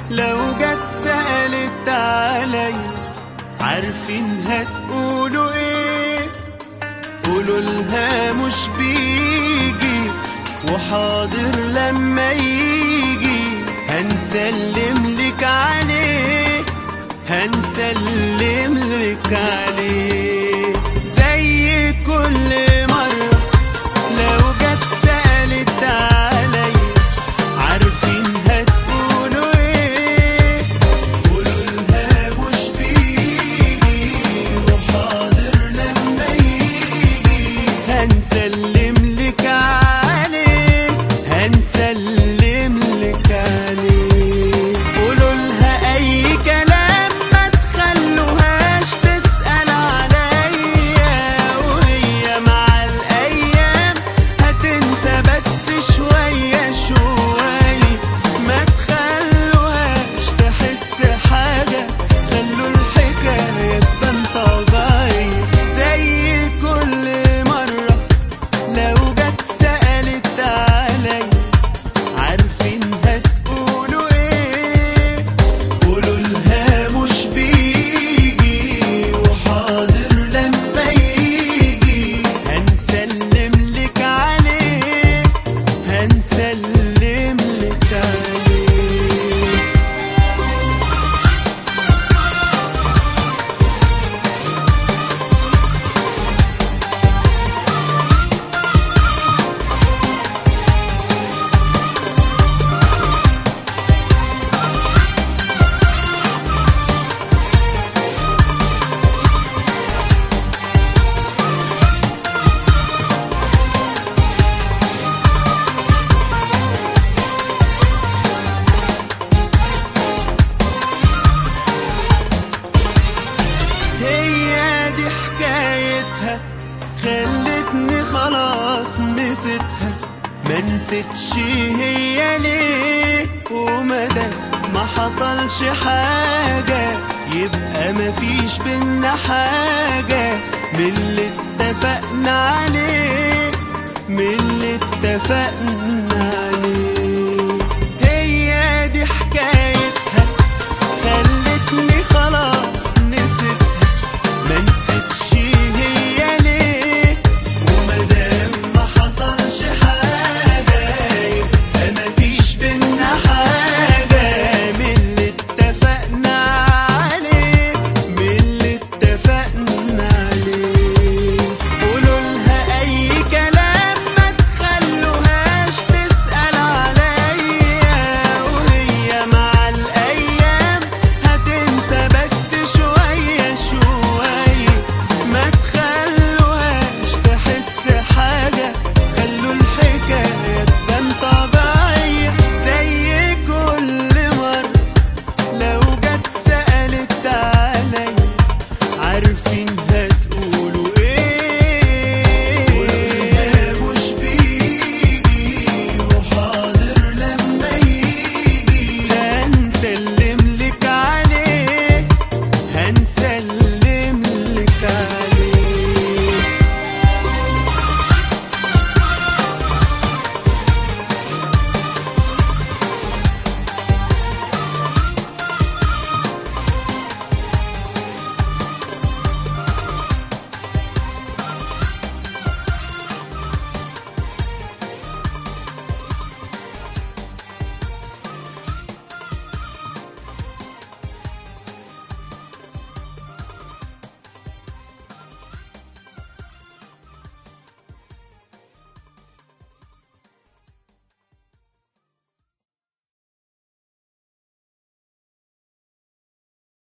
لو جت سألت علي عارفين هتقولوا ايه قولوا لها مش بيجي وحاضر لما يجي هنسلم لك عليه هنسلم لك عليه زي كل مرة لو جت سألت علي عارفين هتقولوا ايه قولوا لها مش بيجي وحاضر لما يجي هنسلم لك عليه هنسلم لك عليه قولوا لها اي كلام ما تخلوهاش تسأل عليا وهي مع الايام هتنسى بس شوية شوية ما تخلوهاش تحس حاجة خلوا الحكاية تبان طبيعية زي كل مرة لو جت سألت علي عارفين هتقولوا ايه قولوا لها مش بيجي وحاضر لما يجي هنسلم لك عليه هنسلم لك عليه هي دي حكايتها خلتني خلاص نسيتها ما نسيتش هي ليه ومدى ما حصلش حاجة يبقى مفيش بينا حاجة من اللي اتفقنا عليه من اللي اتفقنا عليه